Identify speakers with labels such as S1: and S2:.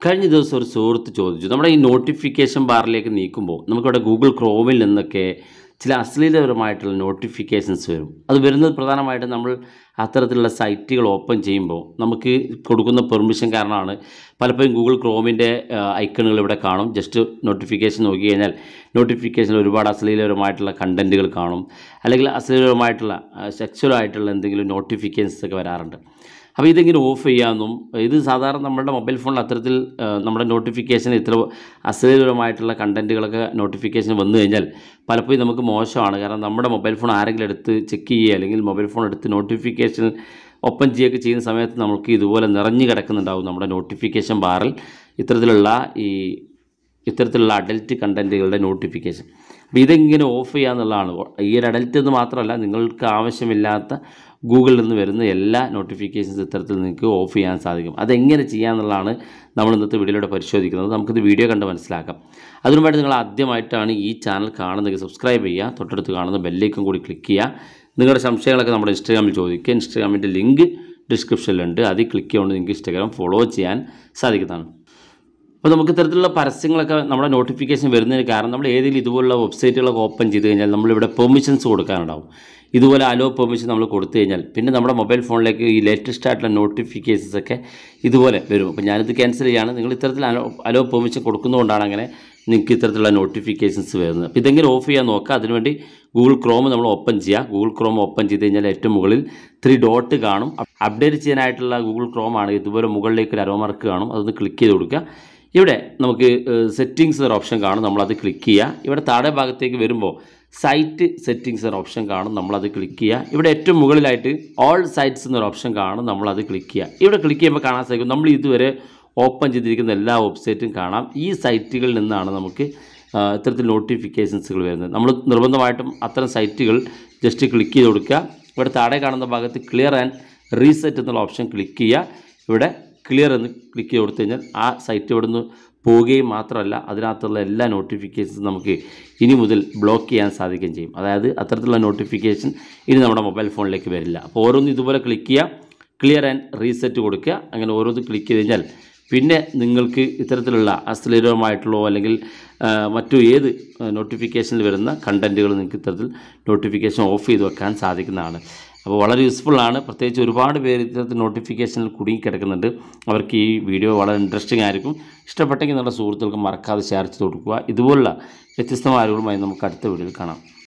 S1: കഴിഞ്ഞ ദിവസം ഒരു സുഹൃത്ത് ചോദിച്ചു നമ്മുടെ ഈ നോട്ടിഫിക്കേഷൻ ബാറിലേക്ക് നീക്കുമ്പോൾ നമുക്കിവിടെ ഗൂഗിൾ ക്രോമിൽ നിന്നൊക്കെ ചില അശ്ലീലപരമായിട്ടുള്ള നോട്ടിഫിക്കേഷൻസ് വരും അത് വരുന്നത് പ്രധാനമായിട്ടും നമ്മൾ അത്തരത്തിലുള്ള സൈറ്റുകൾ ഓപ്പൺ ചെയ്യുമ്പോൾ നമുക്ക് കൊടുക്കുന്ന പെർമിഷൻ കാരണമാണ് പലപ്പോഴും ഗൂഗിൾ ക്രോമിൻ്റെ ഐക്കണുകൾ ഇവിടെ കാണും ജസ്റ്റ് നോട്ടിഫിക്കേഷൻ നോക്കി കഴിഞ്ഞാൽ നോട്ടിഫിക്കേഷനിൽ ഒരുപാട് അശ്ലീലപരമായിട്ടുള്ള കണ്ടൻറ്റുകൾ കാണും അല്ലെങ്കിൽ അശ്ലീലപരമായിട്ടുള്ള സെക്സ്വൽ ആയിട്ടുള്ള എന്തെങ്കിലും നോട്ടിഫിക്കേഷൻസ് ഒക്കെ വരാറുണ്ട് അപ്പോൾ ഇതിങ്ങനെ ഓഫ് ചെയ്യാമെന്നും ഇത് സാധാരണ നമ്മുടെ മൊബൈൽ ഫോണിൽ അത്തരത്തിൽ ആ, നമ്മുടെ നോട്ടിഫിക്കേഷൻ ഇത്ര അശ്ലീലപരമായിട്ടുള്ള കണ്ടൻറ്റുകളൊക്കെ നോട്ടിഫിക്കേഷൻ വന്നു കഴിഞ്ഞാൽ പലപ്പോഴും നമുക്ക് മോശമാണ് കാരണം നമ്മുടെ മൊബൈൽ ഫോൺ ആരെങ്കിലും എടുത്ത് ചെക്ക് ചെയ്യുക അല്ലെങ്കിൽ മൊബൈൽ ഫോൺ എടുത്ത് നോട്ടിഫിക്കേഷൻ ഓപ്പൺ ചെയ്യുകയൊക്കെ ചെയ്യുന്ന സമയത്ത് നമുക്ക് ഇതുപോലെ നിറഞ്ഞു കിടക്കുന്നുണ്ടാവും നമ്മുടെ നോട്ടിഫിക്കേഷൻ ബാറിൽ ഇത്തരത്തിലുള്ള ഈ ഇത്തരത്തിലുള്ള അഡൽറ്റ് കണ്ടൻറ്റുകളുടെ നോട്ടിഫിക്കേഷൻ അപ്പോൾ ഇതെങ്ങനെ ഓഫ് ചെയ്യുക എന്നുള്ളതാണ് ഈ ഒരു അഡൽറ്റ് എന്ന് മാത്രമല്ല നിങ്ങൾക്ക് ആവശ്യമില്ലാത്ത ഗൂഗിളിൽ നിന്ന് വരുന്ന എല്ലാ നോട്ടിഫിക്കേഷൻസ് ഇത്തരത്തിൽ നിങ്ങൾക്ക് ഓഫ് ചെയ്യാൻ സാധിക്കും അതെങ്ങനെ ചെയ്യാമെന്നുള്ളതാണ് നമ്മൾ ഇന്നത്തെ വീഡിയോയിലൂടെ പരിശോധിക്കുന്നത് നമുക്കിത് വീഡിയോ കണ്ട് മനസ്സിലാക്കാം അതിനുവേണ്ടി നിങ്ങൾ ആദ്യമായിട്ടാണ് ഈ ചാനൽ കാണുന്നെങ്കിൽ സബ്സ്ക്രൈബ് ചെയ്യുക തൊട്ടടുത്ത് കാണുന്ന ബെല്ലേക്കും കൂടി ക്ലിക്ക് ചെയ്യുക നിങ്ങളുടെ സംശയങ്ങളൊക്കെ നമ്മുടെ ഇൻസ്റ്റാഗ്രാമിൽ ചോദിക്കുക ഇൻസ്റ്റാഗ്രാമിൻ്റെ ലിങ്ക് ഡിസ്ക്രിപ്ഷനിലുണ്ട് അതിൽ ക്ലിക്ക് ചെയ്യുകൊണ്ട് നിങ്ങൾക്ക് ഇൻസ്റ്റാഗ്രാം ഫോളോ ചെയ്യാൻ സാധിക്കുന്നതാണ് അപ്പോൾ നമുക്ക് ഇത്തരത്തിലുള്ള പരസ്യങ്ങളൊക്കെ നമ്മുടെ നോട്ടിഫിക്കേഷൻ വരുന്നതിന് കാരണം നമ്മൾ ഏതെങ്കിലും ഇതുപോലുള്ള വെബ്സൈറ്റുകളൊക്കെ ഓപ്പൺ ചെയ്ത് കഴിഞ്ഞാൽ നമ്മളിവിടെ പെർമിഷൻസ് കൊടുക്കാനുണ്ടാവും ഇതുപോലെ അലോ പെർമിഷൻ നമ്മൾ കൊടുത്തു കഴിഞ്ഞാൽ പിന്നെ നമ്മുടെ മൊബൈൽ ഫോണിലേക്ക് ഈ ലേറ്റസ്റ്റ് ആയിട്ടുള്ള നോട്ടിഫിക്കേഷൻസ് ഒക്കെ ഇതുപോലെ വരും അപ്പോൾ ഞാനിത് ക്യാൻസൽ ചെയ്യാണ് നിങ്ങൾ ഇത്തരത്തിൽ അലോ അലോ പെർമിഷൻ കൊടുക്കുന്നതുകൊണ്ടാണ് അങ്ങനെ നിങ്ങൾക്ക് ഇത്തരത്തിലുള്ള നോട്ടിഫിക്കേഷൻസ് വരുന്നത് അപ്പോൾ ഇതെങ്ങനെ ഓഫ് ചെയ്യാൻ നോക്കുക അതിനുവേണ്ടി ഗൂഗിൾ ക്രോം നമ്മൾ ഓപ്പൺ ചെയ്യുക ഗൂഗിൾ ക്രോം ഓപ്പൺ ചെയ്ത് കഴിഞ്ഞാൽ ഏറ്റവും മുകളിൽ ത്രീ ഡോട്ട് കാണും അപ്ഡേറ്റ് ചെയ്യാനായിട്ടുള്ള ഗൂഗിൾ ക്രോം ആണ് ഇതുപോലെ മുകളിലേക്ക് ഒരു അരോമാർക്ക് കാണും അതൊന്ന് ക്ലിക്ക് ചെയ്ത് കൊടുക്കുക ഇവിടെ നമുക്ക് സെറ്റിങ്സ് ഒരു ഓപ്ഷൻ കാണും നമ്മളത് ക്ലിക്ക് ചെയ്യുക ഇവിടെ താഴെ ഭാഗത്തേക്ക് വരുമ്പോൾ സൈറ്റ് സെറ്റിങ്സ് ഒരു ഓപ്ഷൻ കാണും നമ്മളത് ക്ലിക്ക് ചെയ്യുക ഇവിടെ ഏറ്റവും മുകളിലായിട്ട് ഓൾ സൈറ്റ്സ് എന്നൊരു ഓപ്ഷൻ കാണും നമ്മളത് ക്ലിക്ക് ചെയ്യുക ഇവിടെ ക്ലിക്ക് ചെയ്യുമ്പോൾ കാണാൻ സാധിക്കും നമ്മൾ ഇതുവരെ ഓപ്പൺ ചെയ്തിരിക്കുന്ന എല്ലാ വെബ്സൈറ്റും കാണാം ഈ സൈറ്റുകളിൽ നിന്നാണ് നമുക്ക് ആ, ഇത്തരത്തിൽ നോട്ടിഫിക്കേഷൻസുകൾ വരുന്നത് നമ്മൾ നിർബന്ധമായിട്ടും അത്തരം സൈറ്റുകൾ ജസ്റ്റ് ക്ലിക്ക് ചെയ്ത് കൊടുക്കുക ഇവിടെ താഴെ കാണുന്ന ഭാഗത്ത് ക്ലിയർ ആൻഡ് റീസെറ്റ് എന്നുള്ള ഓപ്ഷൻ ക്ലിക്ക് ചെയ്യുക ഇവിടെ ക്ലിയർ എന്ന് ക്ലിക്ക് ചെയ്ത് കൊടുത്തു കഴിഞ്ഞാൽ ആ സൈറ്റ് ഇവിടെ നിന്ന് പോവുകയും മാത്രമല്ല അതിനകത്തുള്ള എല്ലാ നോട്ടിഫിക്കേഷൻസും നമുക്ക് ഇനി മുതൽ ബ്ലോക്ക് ചെയ്യാൻ സാധിക്കുകയും ചെയ്യും അതായത് അത്തരത്തിലുള്ള നോട്ടിഫിക്കേഷൻ ഇനി നമ്മുടെ മൊബൈൽ ഫോണിലേക്ക് വരില്ല അപ്പോൾ ഓരോന്നും ഇതുപോലെ ക്ലിക്ക് ചെയ്യുക ക്ലിയർ ആൻഡ് റീസെറ്റ് കൊടുക്കുക അങ്ങനെ ഓരോന്ന് ക്ലിക്ക് ചെയ്ത് കഴിഞ്ഞാൽ പിന്നെ നിങ്ങൾക്ക് ഇത്തരത്തിലുള്ള അശ്ലീലമായിട്ടുള്ളോ അല്ലെങ്കിൽ ആ, മറ്റു ഏത് നോട്ടിഫിക്കേഷനിൽ വരുന്ന കണ്ടൻറ്റുകൾ നിങ്ങൾക്ക് ഇത്തരത്തിൽ നോട്ടിഫിക്കേഷൻ ഓഫ് ചെയ്ത് വെക്കാൻ സാധിക്കുന്നതാണ് അപ്പോൾ വളരെ യൂസ്ഫുള്ളാണ് പ്രത്യേകിച്ച് ഒരുപാട് പേര് ഇത്തരത്തിൽ നോട്ടിഫിക്കേഷനിൽ കുടുങ്ങിക്കിടക്കുന്നുണ്ട് അവർക്ക് ഈ വീഡിയോ വളരെ ഇൻട്രസ്റ്റിംഗ് ആയിരിക്കും ഇഷ്ടപ്പെട്ടെങ്കിൽ നിങ്ങളുടെ സുഹൃത്തുക്കൾക്ക് മറക്കാതെ ഷെയർ ചെയ്ത് കൊടുക്കുക ഇതുപോലുള്ള വ്യത്യസ്തമായ അറിവുകളുമായി നമുക്ക് അടുത്ത വീഡിയോയിൽ കാണാം